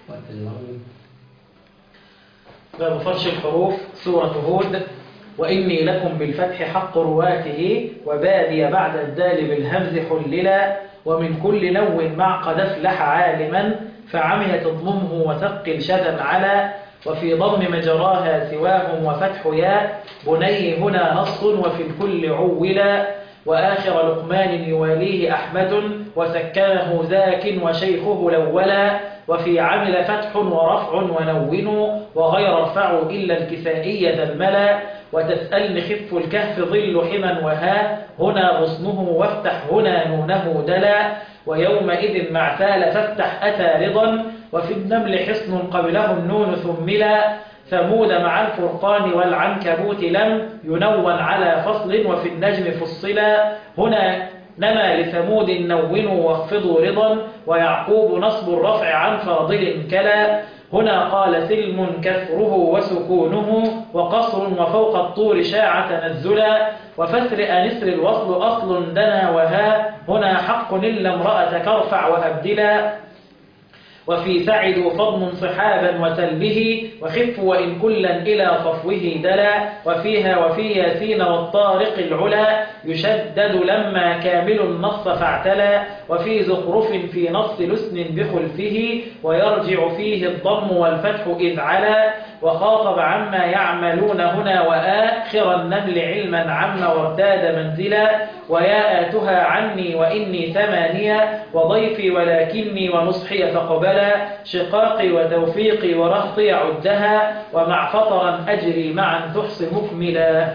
باب فرش الحروف سورة هود وإني لكم بالفتح حق رواته وبادي بعد الدال بالهمز حللا ومن كل نو مع قد افلح عالما فعمي تضممه وثقل شذا على وفي ضم مجراها سواهم وفتح ياء بني هنا نص وفي الكل عولا وآخر لقمان يواليه أحمد وسكنه ذاك وشيخه الأولا وفي عمل فتح ورفع ونون وغير ارفعوا إلا الكسائي ذا الملا وتسأل خف الكهف ظل حما وها هنا غصنه وافتح هنا نونه دلا ويومئذ مع ثال فافتح أتى رضا وفي النمل حصن قبله النون ثملا ثمود مع الفرقان والعنكبوت لم ينون على فصل وفي النجم فصلا هنا نما لثمود نونوا واخفضوا رضا ويعقوب نصب الرفع عن فاضل كلا هنا قال سلم كسره وسكونه وقصر وفوق الطور شاع تنزلا وفسر أنسر الوصل أصل دنا وها هنا حق إلا امرأة كرفع وأبدلا وفي سعدوا فضم صحابا وسلبه وخف وإن كلا إلى صفوه دلا وفيها وفي ياسين والطارق العلا يشدد لما كامل النص فاعتلى وفي زخرف في نص لسن بخلفه ويرجع فيه الضم والفتح إذ علا وخاطب عما يعملون هنا وآخر النمل علما عما وارتاد منزلا وياءاتها عني وإني ثمانية وضيفي ولكني ونصحي فقبلا شقاقي وتوفيقي ورهطي عدها ومع فطرا أجري معا تحصي مكملا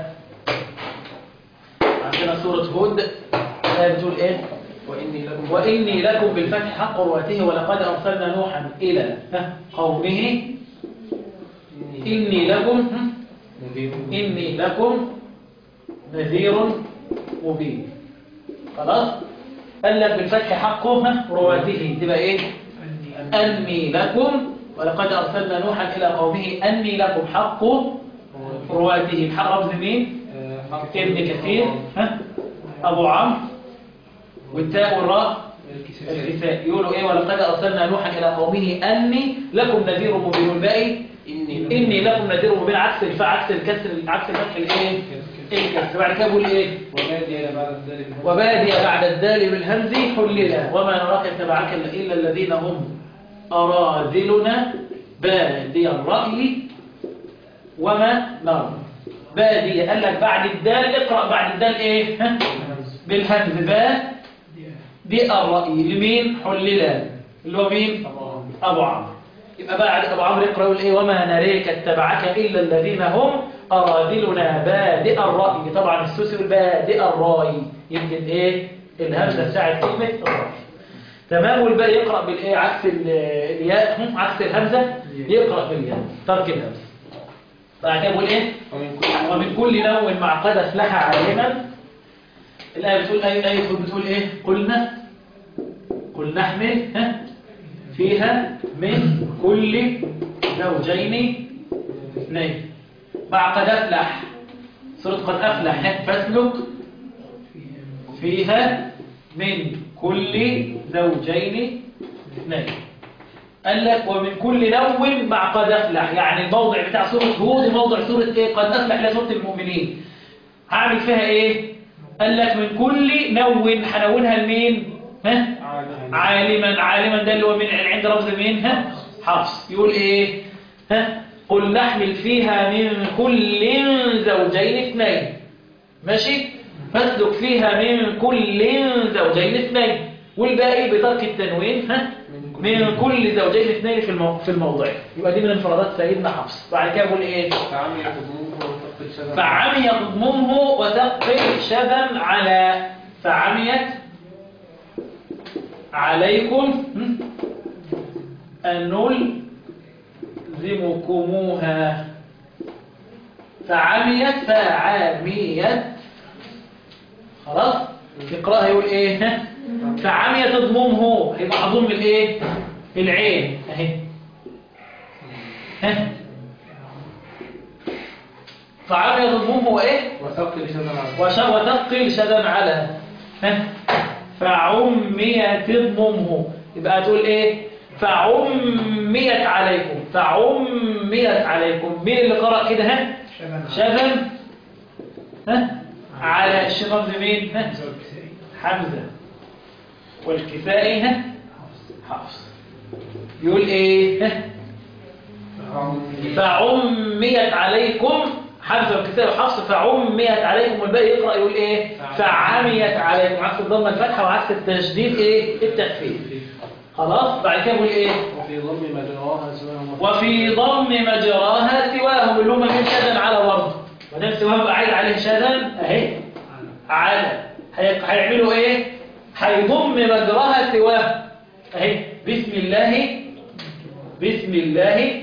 عندنا سورة هود الآية بتقول إيه وإني لكم وإني لكم بالفتح حق رواته ولقد أرسلنا نوحا إلى ها، قومه إني لكم نذير إني لكم نذير مبين خلاص قال لك بالفتح حقه ها، رواته تبقى إيه أني لكم ولقد أرسلنا نوحا إلى قومه أني لكم حق رواته بحق رمز مين ابن كثير ها أبو عمرو والتاء والراء الكساء يقولوا إيه ولقد أرسلنا نوحا إلى قومه أني لكم نذير مبين الباقي إني إني لكم نذير مبين عكس الفاء عكس الكسر عكس الفتح الإيه الكسر بعد كده بقول إيه وبادي إلى بعد الذلك وبادي بعد الدال بالهمز حللا وما نراك اتبعك إلا الذين هم أراذلنا بادي الرأي وما نرى بادي قال لك بعد الدال اقرأ بعد الدال إيه ها؟ بالهمز باء دي الرأي لمين حللا اللي هو مين أبو عمرو يبقى بعد أبو عمرو يقرأ يقول إيه وما نريك اتبعك إلا الذين هم أراذلنا بادئ الرأي طبعا السوسي يقول بادئ الرأي يمكن إيه الهمزة بتاعت كلمة الرأي تمام والباقي يقرأ بالإيه عكس ال- الياء هم، عكس الهمزة يقرأ بالياء ترك الهمزة بعد كده بقول إيه ومن كل ومن كل نوع مع قد افلح عالما الآية بتقول أي آية بتقول إيه قلنا قل نحمل ها فيها من كل زوجين اثنين مع قد أفلح سورة قد أفلح ها؟ فاسلك فيها من كل زوجين اثنين قال لك ومن كل نو مع قد أفلح يعني الموضع بتاع سورة هود موضع سورة إيه قد أفلح لسورة المؤمنين هعمل فيها إيه قال لك من كل نو هنونها لمين ها عالما عالما ده اللي هو من عند رمز مين ها حفص يقول ايه ها قل نحمل فيها من كل زوجين اثنين ماشي فاسلك فيها من كل زوجين اثنين والباقي بترك التنوين ها من كل زوجين اثنين في المو... في الموضع يبقى دي من انفرادات سيدنا حفص بعد كده بقول ايه فعمي يخدموه وتقل شبه فعمي تضممه وثقل شذا على فعميت عليكم هم؟ أن نلزمكموها فعميت فعميت خلاص اقراها يقول ايه ها؟ فعميت تضممه يبقى هضم الايه العين اهي ها فعميت تضممه ايه وتقل شبه العرب وش- وتثقل شدا على ها؟ فعمي تضممه يبقى تقول ايه فعميت عليكم فعميت عليكم مين اللي قرأ كده ها شذا ها على الشرط مين ها حمزة والكفائي ها حفص يقول ايه ها فعميت عليكم حمزة والكساء وحفص فعميت عليكم والباقي يقرأ يقول ايه فعميت عليكم عكس الضمة الفتحة وعكس التشديد ايه التخفيف خلاص بعد كده يقول ايه وفي ضم مجراها سواهم وفي ضم مجراها سواهم اللي هم من شدن على برضه ما دام سواهم بقى عايد عليه شدن اهي على هي- هيعملوا ايه هيضم مجراها سواه اهي بسم الله بسم الله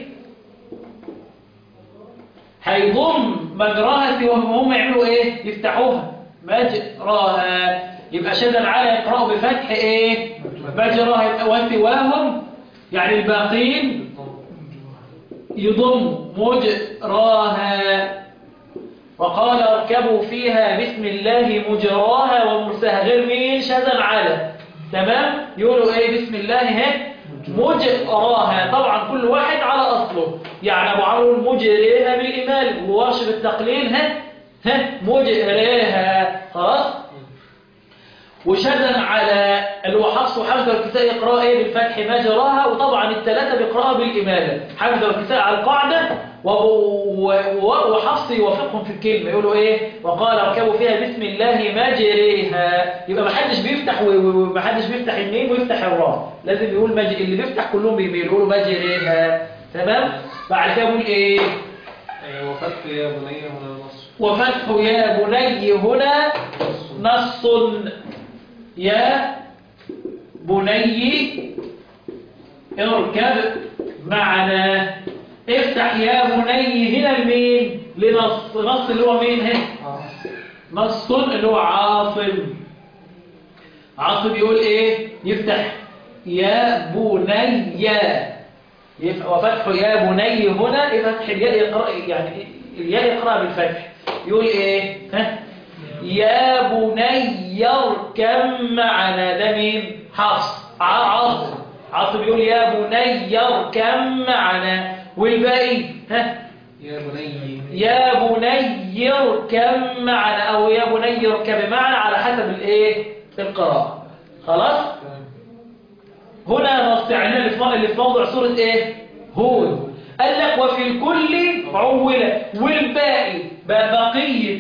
هيضم مجراها سواهم هم يعملوا ايه يفتحوها مجراها يبقى شدن على يقرأوا بفتح ايه مجراها يبقى وسواهم يعني الباقين يضم مجراها وقال اركبوا فيها بسم الله مجراها ومرساها غير مين شذا على تمام يقولوا ايه بسم الله ها مجراها طبعا كل واحد على اصله يعني ابو عمرو مجريها بالامال وورش بالتقليل ها ها مجريها خلاص وشذا على اللي هو حفص وحمزه والكساء يقرأ ايه بالفتح مجراها وطبعا الثلاثه بيقرأوا بالاماله حمزه والكساء على القاعده و- و- وحفص يوافقهم في الكلمه يقولوا ايه وقال اركبوا فيها بسم الله مجريها يبقى ما حدش بيفتح و- و- وما حدش بيفتح الميم ويفتح الراء لازم يقول مج... اللي بيفتح كلهم بيميلوا يقولوا مجريها تمام بعد كده يقول ايه أي وفتح يا بني هنا نصر وفتح يا بني هنا نص يا بني اركب معنا افتح يا بني هنا لمين لنص نص اللي هو مين هنا نص اللي هو عاصم عاصم يقول ايه يفتح يا بني يف- وفتح يا بني هنا يفتح الياء يقرأ يعني الياء يقرأ بالفتح يقول ايه ها يا بني اركب معنا ده مين حفص ع- عاصم عاصم يقول يا بني اركب معنا والباقي ها يا بني يا بني اركب معنا او يا بني اركب معنا على حسب الايه القراءة خلاص هنا نص يعني اللي في اللي في موضع سورة ايه هود قال لك وفي الكل عولة والباقي بقى بقية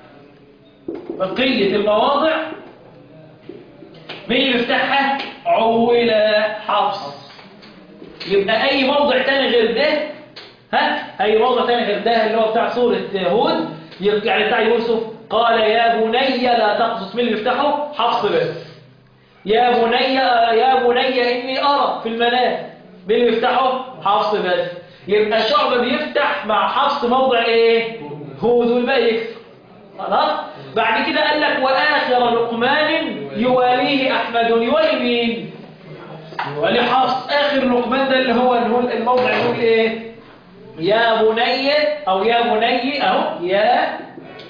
بقية المواضع مين اللي بيفتحها عولة حفص يبقى اي موضع تاني غير ده ها اي موضع تاني غير ده اللي هو بتاع سورة هود يعني بتاع يوسف قال يا بني لا تقصص مين اللي بيفتحه حفص بس يا بني يا بني إني أرى في المنام مين اللي بيفتحه حفص بس يبقى شعبة بيفتح مع حفص موضع إيه هود والباقي يكسر خلاص بعد كده قال لك وآخر لقمان يواليه أحمد يوالي مين يوالي حفص آخر لقمان ده اللي هو اللي هو الموضع يقول إيه يا بني أو يا بني أهو يا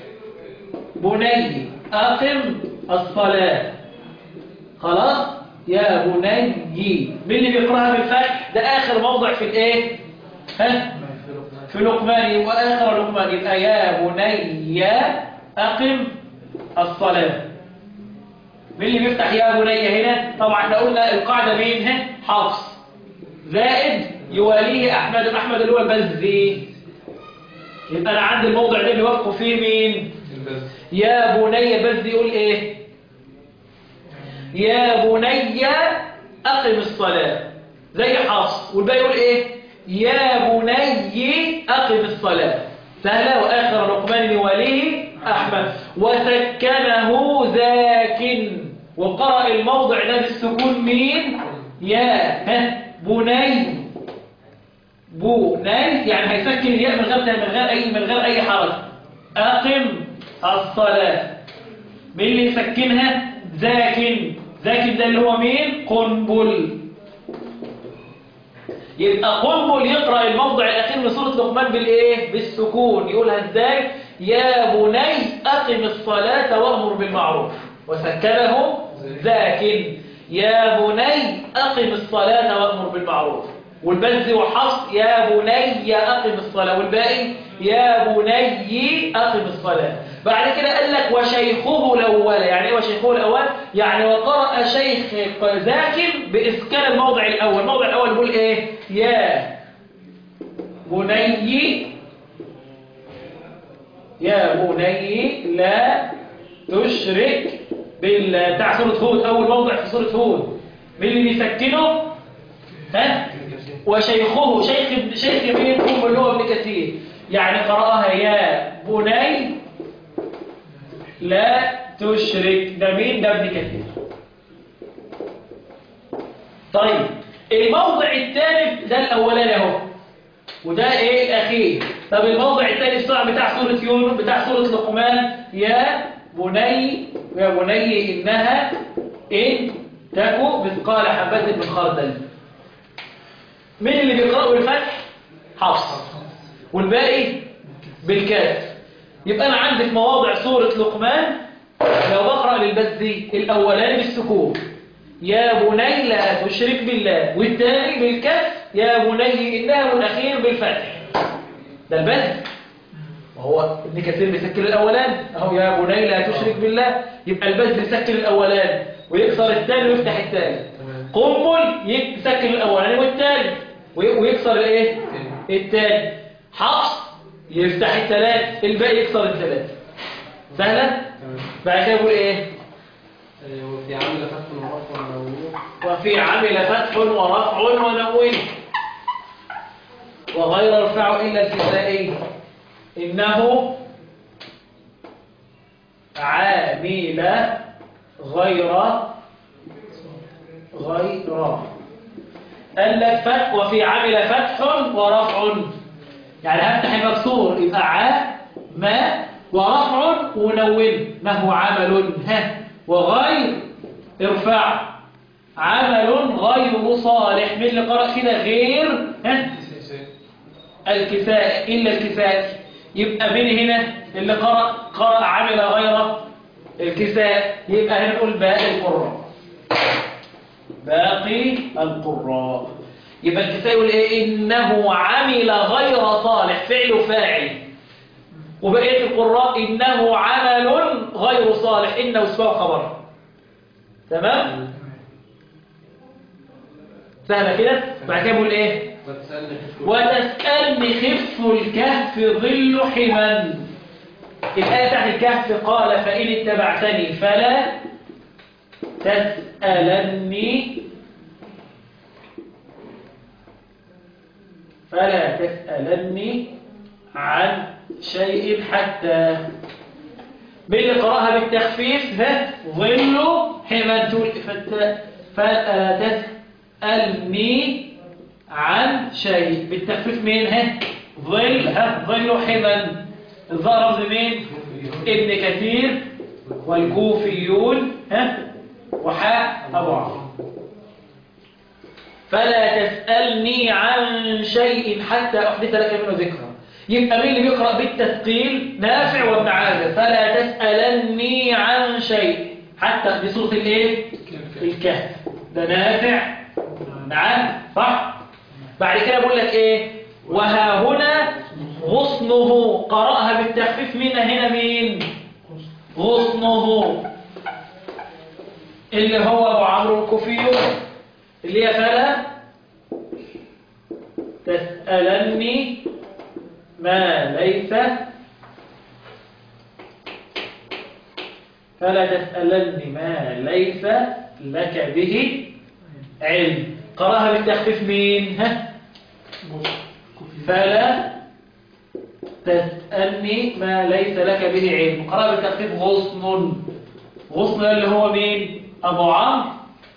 بني أقم الصلاة خلاص يا بني مين اللي بيقراها بالفتح ده آخر موضع في الإيه ها في لقمان وآخر لقمان يبقى يا بني أقم الصلاة مين اللي بيفتح يا بني هنا طبعا احنا قلنا القاعدة مين ها حفص زائد يواليه أحمد أحمد اللي هو البزي يبقى أنا عندي الموضع ده بيوافقوا فيه مين البز يا بني البزي يقول إيه يا بني أقم الصلاة زي حفص والباقي يقول إيه يا بني أقم الصلاة سهلة وآخر لقمان يواليه أحمد وسكنه ذاك وقرأ الموضع ده بالسكون مين يا ها بني بني يعني هيسكن الياء من غير من غير أي من غير أي حركة أقم الصلاة مين اللي يسكنها ذاكن ذاكن ده اللي هو مين قنبل يبقى قنبل يقرأ الموضع الأخير من سورة لقمان بالإيه بالسكون يقولها إزاي يا بني أقم الصلاة وأمر بالمعروف وسكنه ذاكن يا بني أقم الصلاة وأمر بالمعروف والبز وحفص يا بني أقم الصلاة والباقي يا بني أقم الصلاة بعد كده قال لك وشيخه الأول يعني ايه وشيخه الأول يعني وقرأ شيخ ذاكر بإسكان الموضع الأول الموضع الأول يقول إيه يا بني يا بني لا تشرك بالله بتاع سورة هود أول موضع في سورة هود مين اللي بيسكنه؟ ها؟ وشيخه شيخ شيخ مين هم اللي هو ابن كثير يعني قرأها يا بني لا تشرك ده مين ده ابن كثير طيب الموضع الثالث ده الاولاني اهو وده ايه الاخير طب الموضع الثالث بتاع بتاع سوره يونس بتاع سوره لقمان يا بني يا بني انها ان تكو مثقال حبه من خردل مين اللي بيقرأوا بالفتح حفص والباقي بالكاف يبقى أنا عندي في مواضع سورة لقمان لو بقرأ للبزي الأولاني بالسكون يا بني لا تشرك بالله والثاني بالكاف يا بني إنها والأخير بالفتح ده البزي وهو ابن كثير بيسكر الأولاني أهو يا بني لا تشرك بالله يبقى البزي يسكر الأولاني ويكسر الثاني ويفتح الثاني قنبل يسكر الأولاني والثاني ويكسر الايه الثاني حفص يفتح الثلاث الباقي يكسر الثلاث سهلة بعد كده يقول ايه وفي عمل فتح ورفع ونور وفي عمل فتح ورفع ونون وغير يرفع إلا الكسائي إنه عامل غير غير قال لك فتح وفي عمل فتح ورفع يعني هفتح المكسور يبقى ع ما ورفع ونون ما هو عمل ها وغير ارفع عمل غير صالح من اللي قرأ كده غير ها الكفاء إلا الكفاء يبقى من هنا اللي قرأ قرأ عمل غير الكفاء يبقى هنا نقول باقي القراء باقي القراء يبقى الكفاء يقول ايه انه عمل غير صالح فعل وفاعل وبقيه القراء انه عمل غير صالح انه اسمه خبر تمام سهله كده بعد كده بيقول ايه وتسألني في وتسألني خف الكهف ظل حما الآية تحت الكهف قال فإن اتبعتني فلا تسألني فلا تسألني عن شيء حتى من اللي قرأها بالتخفيف ها ظل حما تقول فت- فلا تسألني عن شيء بالتخفيف مين ها ظل ها ظل حما الظاء رمز مين ابن كثير والكوفيون ها وحاء أبو عمرو فلا تسألني عن شيء حتى أحدث لك منه ذكرى يبقى مين اللي بيقرأ بالتثقيل نافع وابن عازر فلا تسألني عن شيء حتى دي صورة الايه الكهف ده نافع نعم صح بعد كده بقول لك ايه وها هنا غصنه قرأها بالتخفيف مين هنا مين غصنه اللي هو ابو عمرو الكوفيون اللي هي فلا تسألني ما ليس فلا تسألني ما ليس لك به علم قرأها بالتخفيف مين ها فلا تسألني ما ليس لك به علم قرأها بالتخفيف غصن غصن اللي هو مين أبو عمرو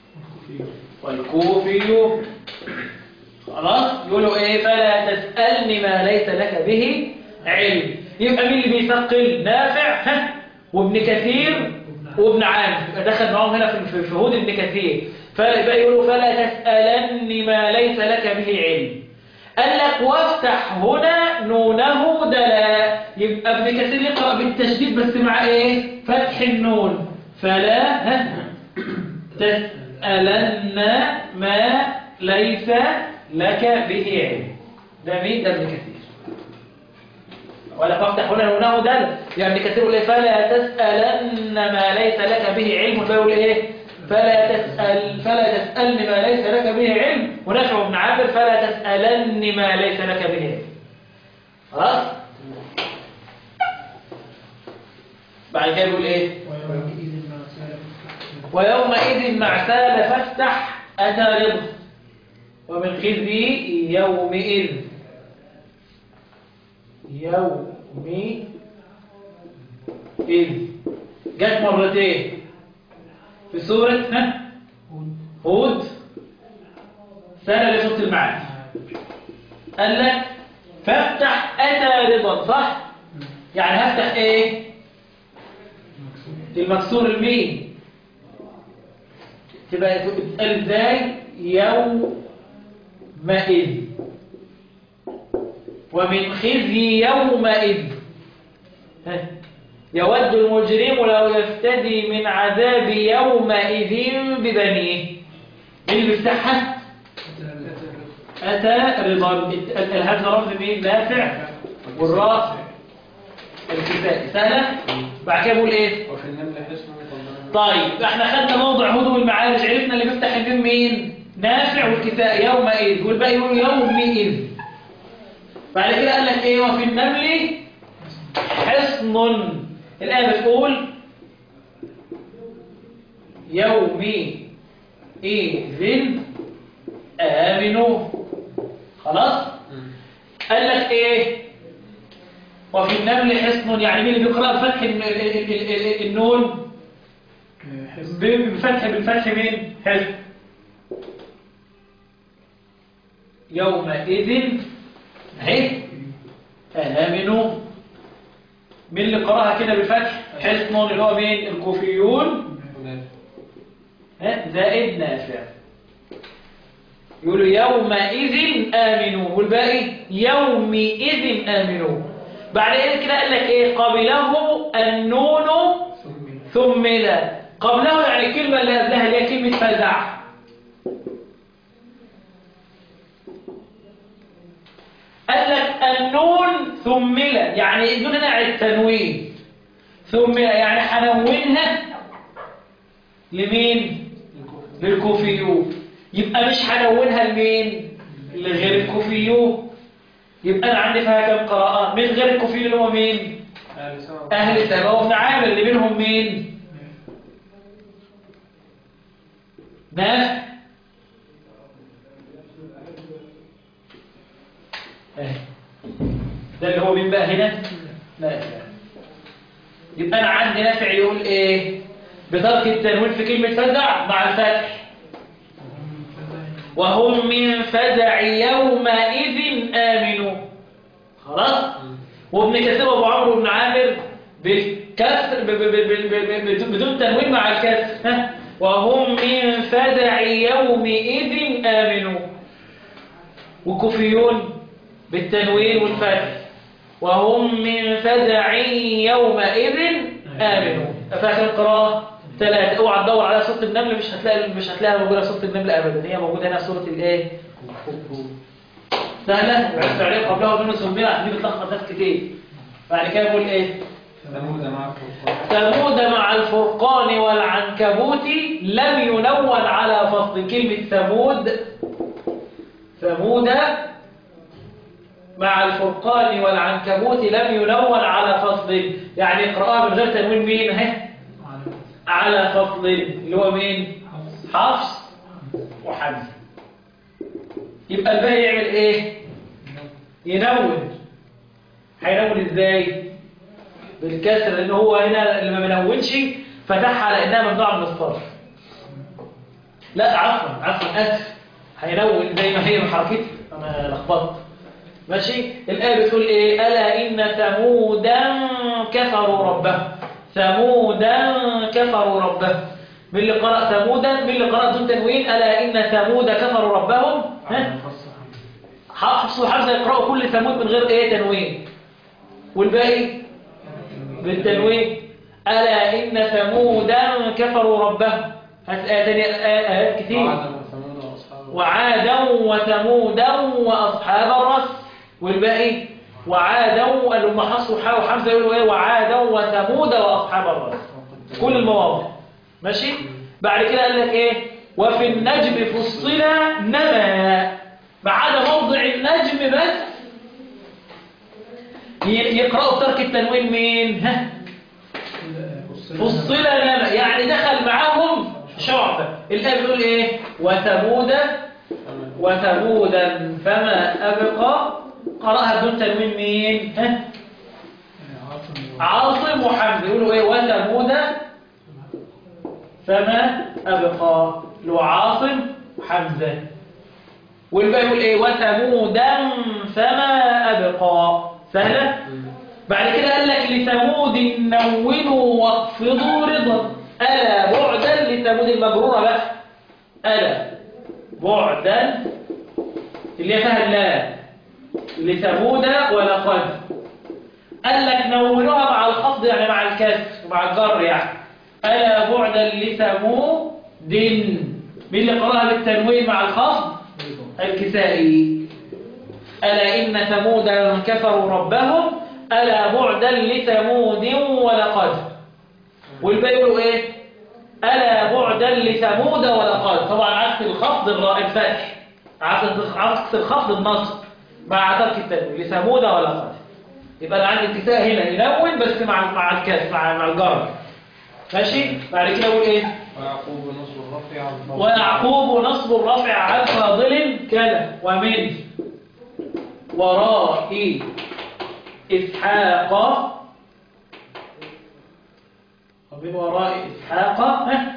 والكوفي خلاص يقولوا ايه فلا تسألني ما ليس لك به علم يبقى مين اللي بيثقل نافع ها وابن كثير وابن عامر يبقى دخل معاهم هنا في في شهود ابن كثير فيبقى يقولوا فلا تسألني ما ليس لك به علم قال لك وافتح هنا نونه دلا يبقى ابن كثير يقرأ بالتشديد بس مع ايه فتح النون فلا ها تسألن ما ليس لك به علم ده مين ده ابن كثير ولا فافتح هنا هنا دل يعني ابن كثير يقول إيه؟ فلا تسألن ما ليس لك به علم فيقول ايه فلا تسأل فلا تسألن ما ليس لك به علم ونفع ابن عامر فلا تسألن ما ليس لك به علم خلاص بعد كده يقول ايه ويومئذ مع سال فافتح أتى رضا ومن خزي يومئذ يومئذ جت مرتين في سورة ها؟ هود سنة لسورة المعاد قال لك فافتح أتى رضا صح؟ يعني هفتح ايه؟ المكسور المين تبقى تتقال ازاي يومئذ ومن خزي يومئذ ها. يود المجرم لو يفتدي من عذاب يومئذ ببنيه مين اللي بيفتحها أتى رضا الهمزة رمز مين نافع والراء الكتاب سهلة بعد كده بقول ايه وفي النمل حسن مطلع طيب احنا خدنا موضع هدوء المعارج عرفنا اللي بيفتح الميم مين نافع والكتاب يومئذ والباقي يقول يومئذ بعد كده قال لك ايه وفي النمل حصن الآية بتقول يومئذ آمنوا خلاص قال لك ايه وفي النمل حصن يعني مين اللي بيقرأ بفتح الن- ال- ال- ال- ال- النون بفتح بالفتح مين حزب يومئذ اهي آمنوا مين اللي قراها كده بالفتح حصن اللي هو مين الكوفيون ها؟ زائد نافع يقولوا يومئذ آمنوا والباقي يومئذ آمنوا بعد إيه كده قال لك إيه قبله النون ثم لا قبله يعني الكلمة اللي قبلها اللي هي كلمة فزع قال لك النون ثم لا يعني النون هنا على التنوين ثم لا يعني حنونها لمين للكوفيون يبقى مش هنونها لمين لغير الكوفيون يبقى انا عندي فيها كم قراءه من غير الكوفيون اللي هو مين اهل سبا وابن عامر اللي منهم مين نافع اهي ده اللي هو مين بقى هنا نافع يبقى انا عندي نافع يقول ايه بترك التنوين في كلمة فزع مع الفتح وهم من فزع يومئذ آمنوا خلاص وابن كثير وابو عمرو بن عامر بالكسر ب- ب- ب- ب- ب- ب- بدون تنوين مع الكسر ها؟ وهم من فزع يومئذ آمنوا والكوفيون بالتنوين والفتح وهم من فزع يومئذ آمنوا فاكر القراءة ثلاثة اوعى تدور على سورة النمل مش هتلاقي مش هتلاقيها موجودة في سورة النمل أبدا هي موجودة هنا في سورة الايه سهلة وعرفت عليه قبلها ومنه سميها دي بتلخبط ناس كتير بعد كده يقول ايه ثمود مع الفرقان ثمود مع الفرقان والعنكبوت لم ينون على فصل كلمة ثمود ثمود مع الفرقان والعنكبوت لم ينون على فصل يعني اقرأها من غير تنوين مين اهي على فصل اللي هو مين حفص وحمزة يبقى الباقي يعمل ايه ينون هينون ازاي بالكسر لان هو هنا اللي ما بنونش فتحها على انها ممنوعه من الصرف لا عفوا عفوا اسف هينون زي ما هي بحركتها انا لخبطت ماشي الايه بتقول ايه الا ان ثمودا كفروا ربهم ثمودا كفروا ربهم من اللي قرأ ثمودا من اللي قرأ دون تنوين ألا إن ثمود كفروا ربهم ها؟ حفص وحمزة يقرأوا كل ثمود من غير ايه تنوين والباقي بالتنوين ألا إن ثمودا كفروا ربهم هات آية تانية آية- آيات كتير وعدم وثمود واصحاب وعادا وثمودا وأصحاب الرس والباقي وعادا اللي هم حصوا حاو حمزة يقولوا ايه وعادا وثمود وأصحاب الرس كل المواضع ماشي بعد كده قال لك ايه وفي النجم فصل نما ما عدا موضع النجم بس ي- يقرأوا بترك التنوين مين ها فصل نما يعني دخل معاهم شعبة الآية بتقول ايه وثمود وثمودا فما أبقى قرأها بدون تنوين مين ها عاصم وحمد يقولوا ايه وثمود فما أبقى له عاصم وحمزة والباقي يقول ايه وثمودا فما أبقى سهلة بعد كده قال لك لثمود نونوا واخفضوا رضا ألا بعدا لثمود المجرورة بقى ألا بعدا اللي هي فيها اللام لثمود ولقد قال لك نونوها مع الخفض يعني مع الكسر ومع الجر يعني ألا بعدا لثمود مين اللي قرأها بالتنوين مع الخفض الكسائي ألا إن ثمودا كفروا ربهم ألا بعدا لثمود ولقد والباقي يقولوا إيه ألا بعدا لثمود ولقد طبعا عكس الخفض الراء الفتح عكس عكس الخفض النصب مع ترك التنوين لثمود ولقد يبقى أنا عندي الكساء هنا يلون بس مع مع الكاس مع مع الجر ماشي بعد كده أقول إيه ويعقوب نصب الرفع عن فوق. ويعقوب نصب الرفع عن فاضل كذا ومن وراء إسحاق ومن وراء إسحاق ها؟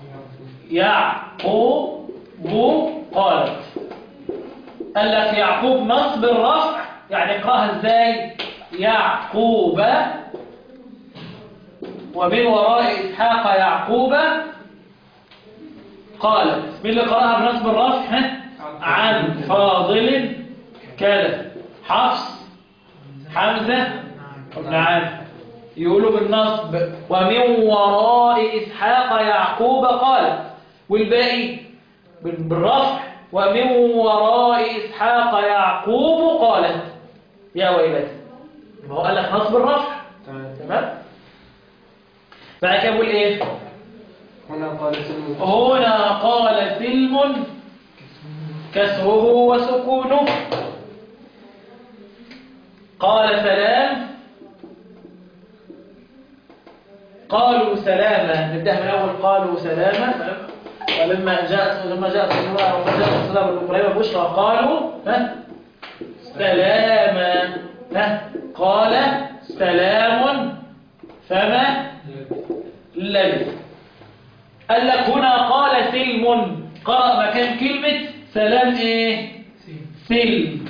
يعقوب قالت قال لك يعقوب نصب الرفع يعني اقراها ازاي يعقوب ومن وراء إسحاق يعقوب قالت مين اللي قرأها بنصب الرفع ها؟ عن فاضل كذا حفص حمزة ابن عامر يقولوا بالنصب ومن وراء إسحاق يعقوب قالت والباقي بال- بالرفع ومن وراء إسحاق يعقوب قالت يا ويلتي ما هو قال لك نصب الرفع تمام تمام بعد كده بقول ايه هنا قال سلم هنا قال سلم كسره وسكونه قال سلام قالوا سلاما نبدأ من أول قالوا سلاما ولما جاءت لما جاءت الله وما جاءت السلام الإبراهيم بشرى قالوا ها سلاما ها قال سلام فما لبث قال لك هنا قال سلم قرأ مكان كلمة سلام ايه سلم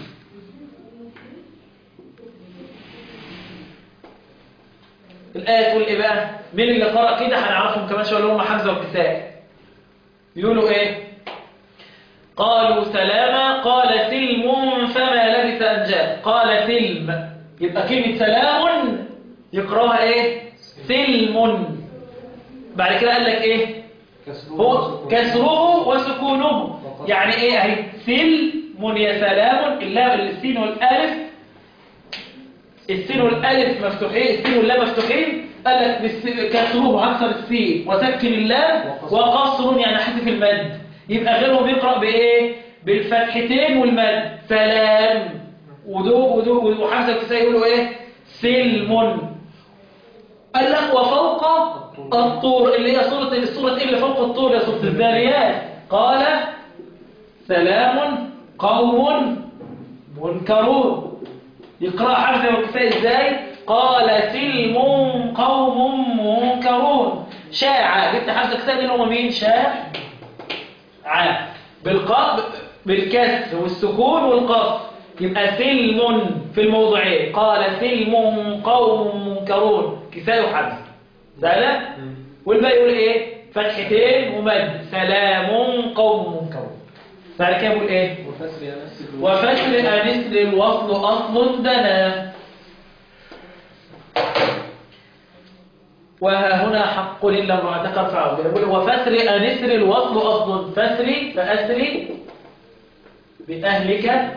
الآية تقول ايه بقى مين اللي قرأ كده هنعرفهم كمان شوية اللي هم حمزة والكساء يقولوا ايه قالوا سلاما قال سلم فما لبث أن جاء قال سلم يبقى كلمة سلام يقرأها ايه سلم بعد كده قال لك ايه كسره هو وسكونه. كسره وسكونه يعني ايه اهي سلم يا سلام اللام السين والالف السين والالف مفتوحين السين واللام مفتوحين قال لك بالس- كسره هكسر السين وسكن اللام وقصر يعني حذف المد يبقى غيرهم يقرا بايه بالفتحتين والمد سلام ودو ودو وحمزه الكسائي يقولوا ايه سلم قال لك وفوق الطور اللي هي سورة السورة اللي فوق الطور يا سورة الذاريات قال سلام قوم منكرون يقرأ حمزة والكساء ازاي قال سلم قوم منكرون شاع جبت حمزة والكساء دي هم مين شاع ع بالقاف بالكسر والسكون والقصر يبقى سلم في الموضعين قال سلم قوم منكرون كساء وحمزة سهلة مم. والباقي يقول ايه فتحتين ومد سلام قوم منكرون بعد كده يقول ايه وفسر يا نفس الوجه. وفتح أنس للوصل أصل دنا وها هنا حق إلا امرأتك ارفع يقول وفسر أنسر الوصل أصل فسري فأسري بأهلك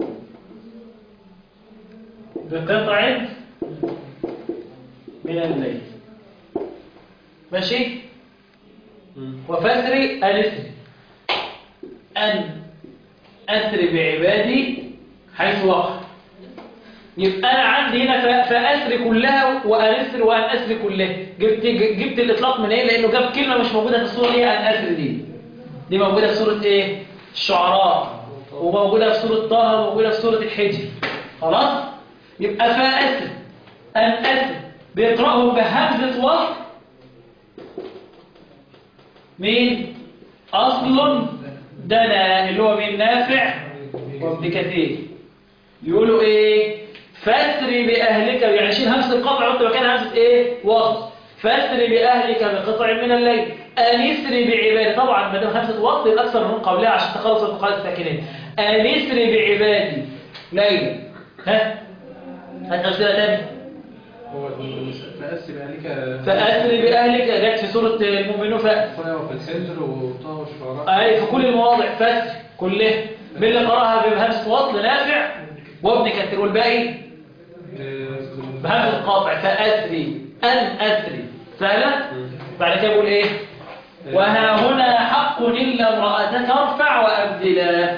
بقطع من الليل ماشي وفسري أنسري أن أسري بعبادي حيث وقع يبقى أنا عندي هنا ف- فأسري كلها وأنسري وأن أسري كلها جبت جبت الإطلاق من إيه لأنه جاب كلمة مش موجودة في السورة هي أن أسري دي دي موجودة في سورة إيه الشعراء وموجودة في سورة طه وموجودة في سورة الحجر خلاص يبقى فأسري أن أسري بيقرأهم بهمزة وصل مين أصل دنا اللي هو من نافع وابن كثير يقولوا ايه فاسري بأهلك يعني شيل همزة القطع وانت مكان همزة ايه وصل فاسري بأهلك بقطع من الليل أنسري بعبادي طبعا ما دام همزة وصل يبقى أكثر من قبلها عشان تخلص الفقاعات الساكنين أنسري بعبادي ليلا ها هات أمثلة تاني هو فأسر بأهلك فأسري بأهلك جت في سورة المؤمنون ف... وفي الحجر وطه والشعراء أي في كل المواضع فسر كلها من اللي قرأها بهمزة وصل نافع وابن كثير والباقي بهمزة القاطع فأسري أن أسري سهلة بعد كده يقول إيه وها هنا حق إلا امرأتك ارفع وأبدلا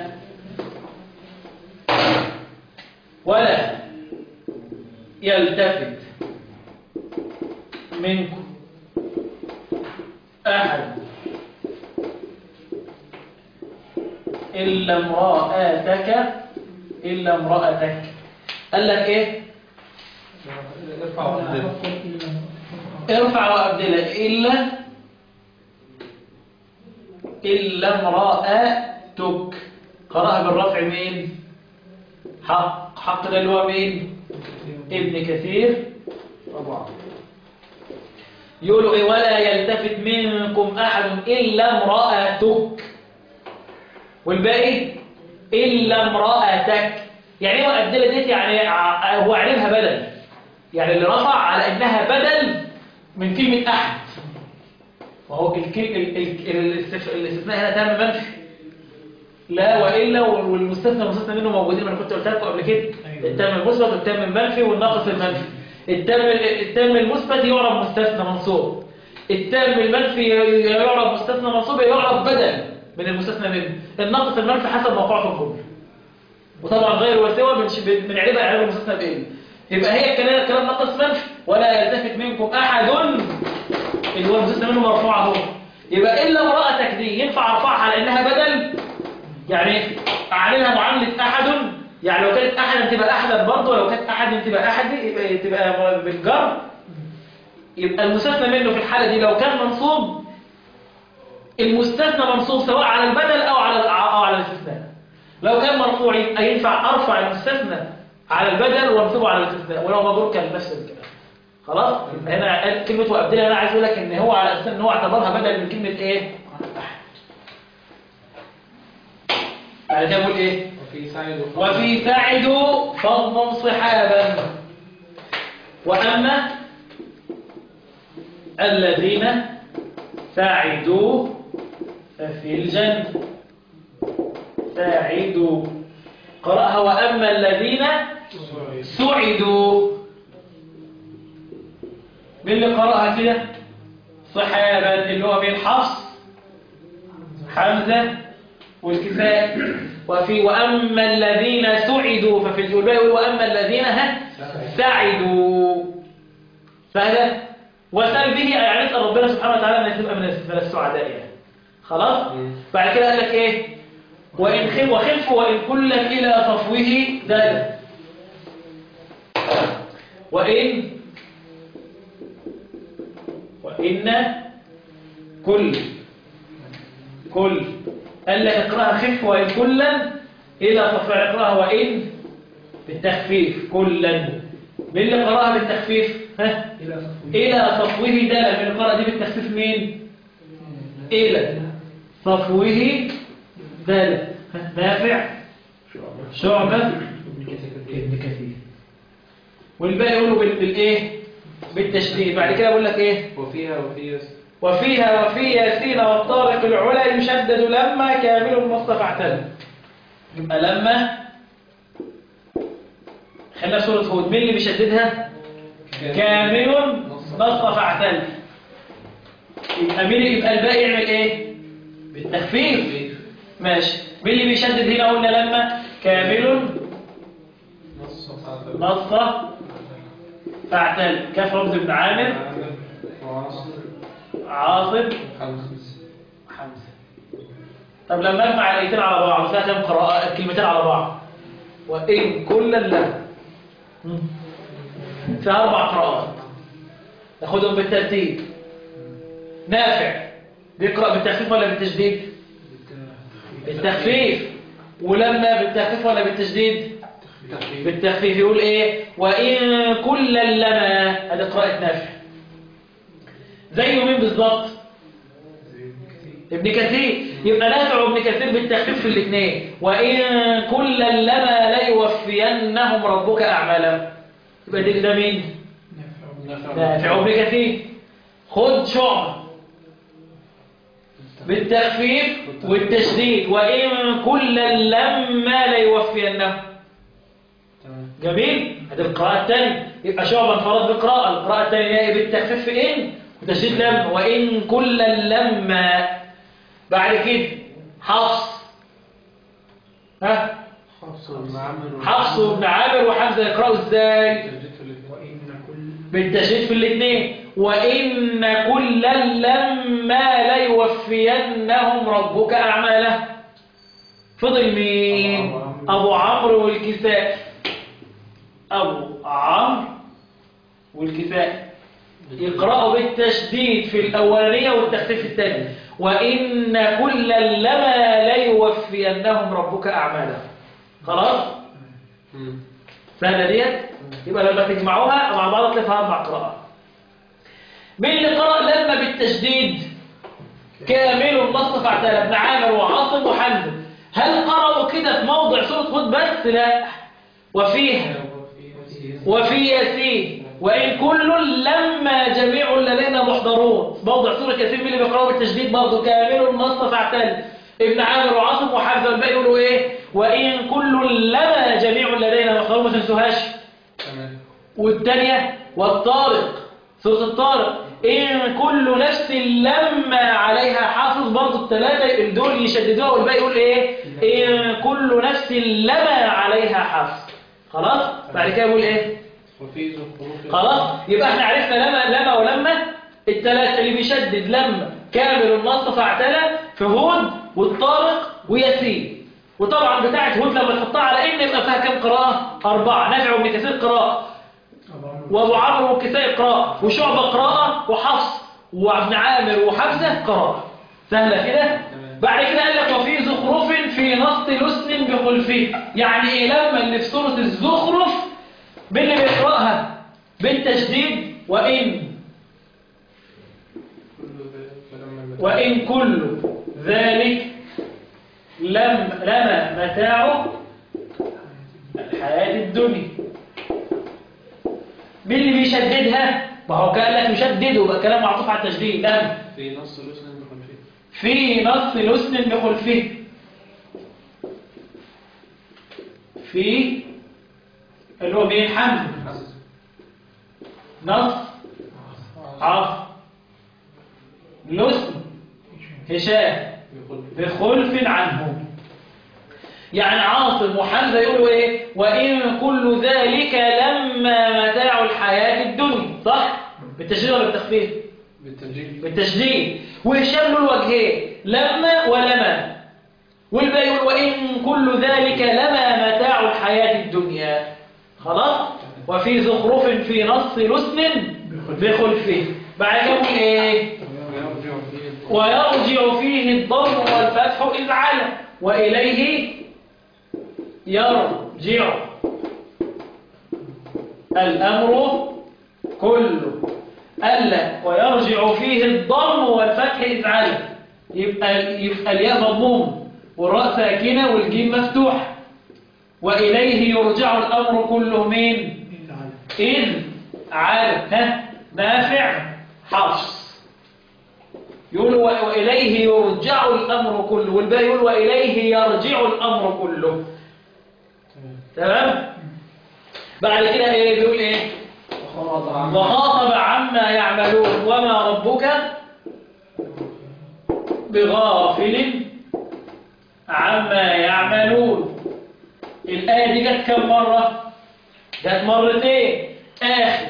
ولا يلتفت منكم أحد إلا امرأتك إلا امرأتك قال لك إيه ارفع وأبدل ارفع وأبدل إلا إلا امرأتك قرأها بالرفع مين حق حق ده اللي هو مين ابن كثير طبعا يقولوا إيه ولا يلتفت منكم أحد إلا امرأتك والباقي إلا امرأتك يعني ايه مؤدلة ديت يعني ع- هو علمها بدل يعني اللي رفع على إنها بدل من كلمة أحد وهو الكل- ال- ال- الاستف- الاستثناء هنا تام منفي لا وإلا وال- والمستثنى والمستثنى منه موجودين ما انا كنت قلت لكم قبل كده التام المثبت والتام المنفي والناقص المنفي التام التام المثبت يعرب مستثنى منصوب التام المنفي يعرب مستثنى منصوب يعرب بدل من المستثنى منه الناقص المنفي حسب موقعه في الجمله وطبعا غير وسوى من من عربة عربة المستثنى بإيه يبقى هي الكلام الكلام ناقص منفي ولا يلتفت منكم أحد اللي هو المستثنى منه مرفوع اهو يبقى إلا امرأتك دي ينفع أرفعها على إنها بدل يعني أعملها معاملة أحد يعني لو كانت أحدا تبقى أحدا برضه ولو كانت أحد تبقى أحد يبقى تبقى بالجر يبقى المستثنى منه في الحالة دي لو كان منصوب المستثنى منصوب سواء على البدل أو على أو على الاستثناء لو كان مرفوع يبقى ينفع أرفع المستثنى على البدل وانصبه على الاستثناء ولو مبروك كان نفس الكلام خلاص يبقى هنا قال كلمة وأبدلها أنا عايز أقول لك إن هو على أساس إن هو اعتبرها بدل من كلمة إيه؟ بعد كده بقول إيه؟ وفي سعيد وفي سعد فضل صحابا وأما الذين سعدوا ففي الجنة سعدوا قرأها وأما الذين سعدوا مين اللي قرأها كده صحابا اللي هو بين حفص حمزة والكساء وفي وأما الذين سعدوا ففي الجلباء يقول وأما الذين ها سعدوا سهلة وسأل به يعني نسأل ربنا سبحانه وتعالى أن تبقى من من السعداء يعني خلاص بعد كده قال لك إيه وإن خف وخف وإن كلا إلى صفوه دل وإن وإن كل كل قال لك اقرأها خف وإن كلا إلى صفوه اقرأها وإن بالتخفيف كلا مين اللي قرأها بالتخفيف ها إلى صفوه إلى صفوه دل مين اللي قرأ دي بالتخفيف مين إلى صفوه دل ها؟ نافع شعبة ابن كثير والباقي يقولوا بال- بالايه بالتشديد بعد كده بقول لك ايه وفيها وفي وفيها وفي ياسين والطارق العلا يشدد لما كامل مصطفى اعتل يبقى لما خلينا في سورة هود مين اللي بيشددها كامل مصطفى اعتل يبقى مين يبقى الباقي يعمل ايه بالتخفيف ماشي مين اللي بيشدد هنا قلنا لما كامل نص نص فاعتل كاف رمز بن عامر وعاصم عاصم خمس حمزة طب لما اجمع الايتين على بعض فيها كم قراءة الكلمتين على بعض وإن كلا لا مم. فيها أربع قراءات ناخدهم بالترتيب نافع بيقرأ بالتخفيف ولا بالتشديد بالتخفيف ولما بالتخفيف ولا بالتشديد تخفيف بالتخفيف يقول ايه وإن كلا لما هذه قراءة نافع زيه مين بالظبط ابن كثير يبقى نافع وابن كثير بالتخفيف في الاثنين وإن كلا لما لا يوفينهم ربك أعمالهم يبقى ده ده مين نافع وابن كثير خد شعبة بالتخفيف والتشديد وإن كلا لما لا يوفينهم تمام جميل هذه القراءة الثانية يبقى شعبا انفرد بقراءة القراءة الثانية هي بالتخفيف في إن وتشديد لما وإن كلا لما بعد كده حفص ها حفص بن عامر حفص وابن عامر وحمزة يقرأوا ازاي تجديد في الاثنين وإن كل بالتشديد في الاثنين وإن كلا لما ليوفينهم ربك أعماله فضل مين أبو عمرو والكساء أبو عمرو والكساء يقرأوا بالتشديد في الأولانية والتخفيف في الثانية وإن كلا لما ليوفينهم ربك أعمالهم خلاص مم. سهلة ديت يبقى لما تجمعوها مع بعض تلاقيها أربع قراءات مين اللي قرأ لما بالتشديد كامل مصطفى اعتلى ابن عامر وعاصم وحمزة هل قرأوا كده في موضع سورة هود بس لا وفيها وفي ياسين وإن كل لما جميع الذين محضرون موضع سورة ياسين مين اللي بيقرأوا بالتشديد برضه كامل مصطفى اعتلى ابن عامر وعاصم وحمزة والباقي يقولوا ايه وإن كل لما جميع الذين محضرون ما تنسوهاش تمام والثانية والطارق سورة الطارق إن كل نفس لما عليها حافظ برضه الثلاثة دول يشددوها والباقي يقول إيه إن كل نفس لما عليها حافظ خلاص بعد كده يقول إيه وفي زخرف خلاص يبقى احنا عرفنا لما لما ولما الثلاثة اللي بيشدد لما كامل النص فاعتلى في هود والطارق وياسين وطبعا بتاعت هود لما تحطها على ان يبقى فيها كام قراءة أربعة نافع وابن كثير قراءة أبو عمرو وابو عمرو والكسائي قراءة وشعبة قراءة وحفص وابن عامر وحمزة قراءة سهلة كده بعد كده قال لك وفي زخرف في نص لسن بخلفه يعني ايه لما اللي في سورة الزخرف باللي بيقرأها بالتشديد وإن كل ذلك فلما وإن كل ذلك لم لما متاع الحياة الدنيا مين اللي بيشددها؟ ما هو قال لك يشدده يبقى كلام معطوف على التشديد لم في نص لسن بخلفه في نص لسن بخلفه في اللي هو مين حمزة نص عاصم لسن هشام بخلف عنه يعني عاصم وحمزة يقولوا ايه وإن كل ذلك لما متاع الحياة الدنيا صح؟ بالتشديد ولا بالتخفيف؟ بالتجديد بالتشديد وهشام له الوجهين لما ولما والباقي يقول وإن كل ذلك لما متاع الحياة الدنيا خلاص وفي زخرف في نص لسن بخلفه بعد كده يقول ايه ويرجع فيه ويرجع فيه الضم والفتح إذ على وإليه يرجع الأمر كله قال لك ويرجع فيه الضم والفتح إذ على يبقى, يبقى الياء مضموم والراء ساكنة والجيم مفتوح وإليه يرجع الأمر كله من إلا على إذ على ها نافع حفص يقول و- وإليه يرجع الأمر كله والباقي يقول وإليه يرجع الأمر كله تمام بعد كده ايه بيقول ايه وخاض عن وخاطب عما يعملون وما ربك بغافل عما يعملون الآية دي جت كم مرة؟ جت مرتين آخر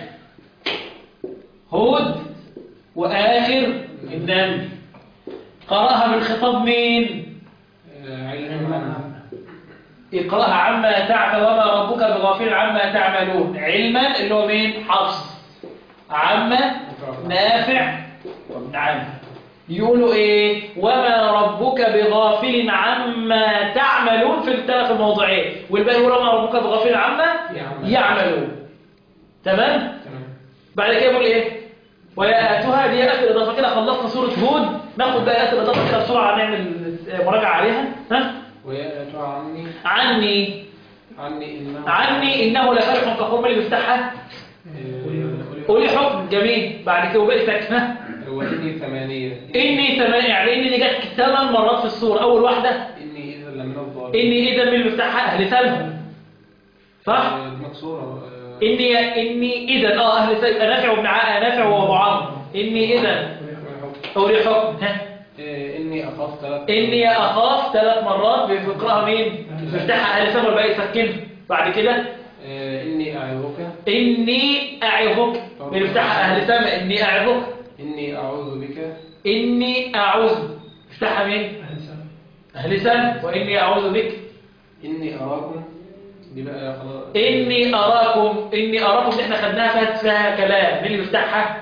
هود وآخر النمل قرأها من خطاب مين؟ آه، علما اقرأها عما تعمل وما ربك بغافل عما تعملون علما اللي هو مين؟ حفص عما نافع نعم يقولوا ايه وما ربك بغافل عما تعملون في الثلاث الموضوعين والباقي يقول وما ربك بغافل عما يعمل. يعملون تمام تمام بعد كده يقول ايه وياتها دي ايات الاضافه كده خلصنا سوره هود ناخد بقى ايات الاضافه كده بسرعه نعمل مراجعه عليها ها ويأتوا عني عني عني إنه عني انه لفرح كقوم اللي بيفتحها آه، قولي حكم جميل بعد كده وبقي ساكنه وإني ثمانية إني ثمانية يعني إني دي جت ثمان مرات في السورة أول واحدة إني إذا لمن الظالمين إني إذا من المفتاح أهل سلم صح؟ آه، مكسورة آه، إني إني إذا آه أهل سلم نافع وابن ع- نافع وأبو عمرو إني إذا أولي حكم ها آه، إني أخاف ثلاث إني أخاف ثلاث مرات بيقرأها مين؟ مفتاحها أهل سلم والباقي يسكنها بعد كده آه، إني أعظك إني أعظك بنفتحها أهل سلم إني أعظك إني أعوذ بك إني أعوذ افتحها مين؟ أهل سلم وإني أعوذ بك إني أراكم دي بقى خلاص إني أراكم إني أراكم اللي احنا خدناها فيها فيها كلام مين اللي بيفتحها؟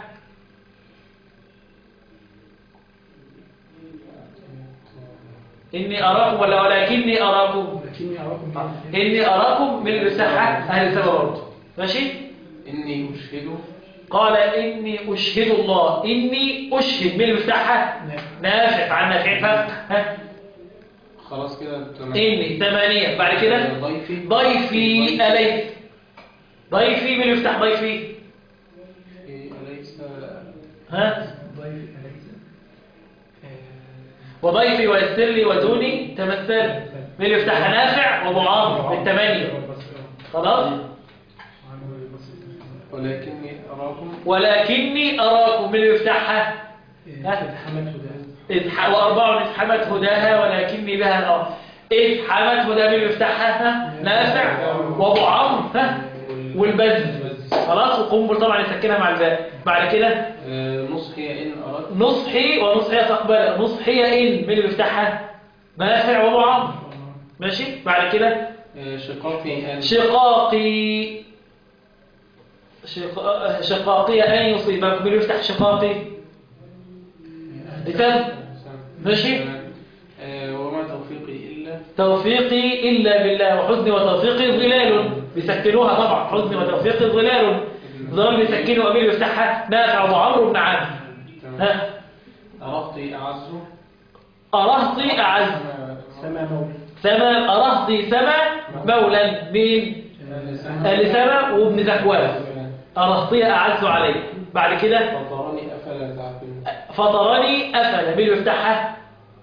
إني أراكم ولا ولكني أراكم لكني أراكم إني أراكم مين اللي بيفتحها؟ أهل سبب برضه ماشي؟ إني أشهد قال إني أشهد الله إني أشهد مين اللي بيفتحها؟ نافع عن نافع فتح ها؟ خلاص كده تمام إني ثمانية بعد كده ضيفي ضيفي أليس ضيفي مين اللي يفتح ضيفي؟ أليس ها؟ ضيف أليس وضيفي ويسر لي ودوني تمثل مين اللي يفتحها نافع وابو عمرو بالثمانية خلاص ولكني أراكم ولكني أراكم من اللي يفتحها ها؟ حمد هداه إذ ح- وأربع إذ حمت هداها ولكني بها الأرض إذ حمت هداها من اللي يفتحها ها؟ نافع وأبو عمرو ها؟ والبز خلاص وقنبل طبعا يسكنها مع الباء بعد كده آه، نصحي إن أردت نصحي ونصحي تقبل نصحي إن من اللي بيفتحها نافع وأبو عمرو ماشي بعد كده آه، شقاقي أن شقاقي شق... شقاقي أن يصيبك من يفتح شقاقي لسان ماشي. آه، وما توفيقي إلا توفيقي إلا بالله وحزني وتوفيقي ظلال بيسكنوها طبعا حزني وتوفيقي ظلال ظلال بيسكنوا أمير يفتحها نافع أبو عمرو بن عامر ها أرهطي أعز أرهطي أعز سما مولى سما أرهطي سما مولى مين آل سما وابن ذكوان أرهطي أعز عليه بعد كده فطرني أفلا تعقلون فطرني أفل مين يفتحها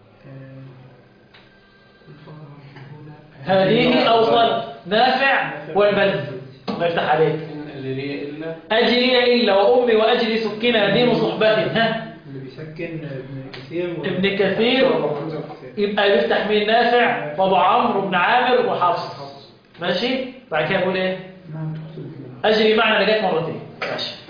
هذه أوصل نافع والبز ما يفتح عليك إن أجري إلا أجري إلا وأمي وأجري سكنا دين صحبة ها اللي بيسكن ابن كثير و- ابن كثير وحمزة كثير. يبقى يفتح مين نافع وابو عمرو بن عامر وحفص ماشي بعد كده يقول ايه نعم تقصد أجري معنا اللي جت مرتين ماشي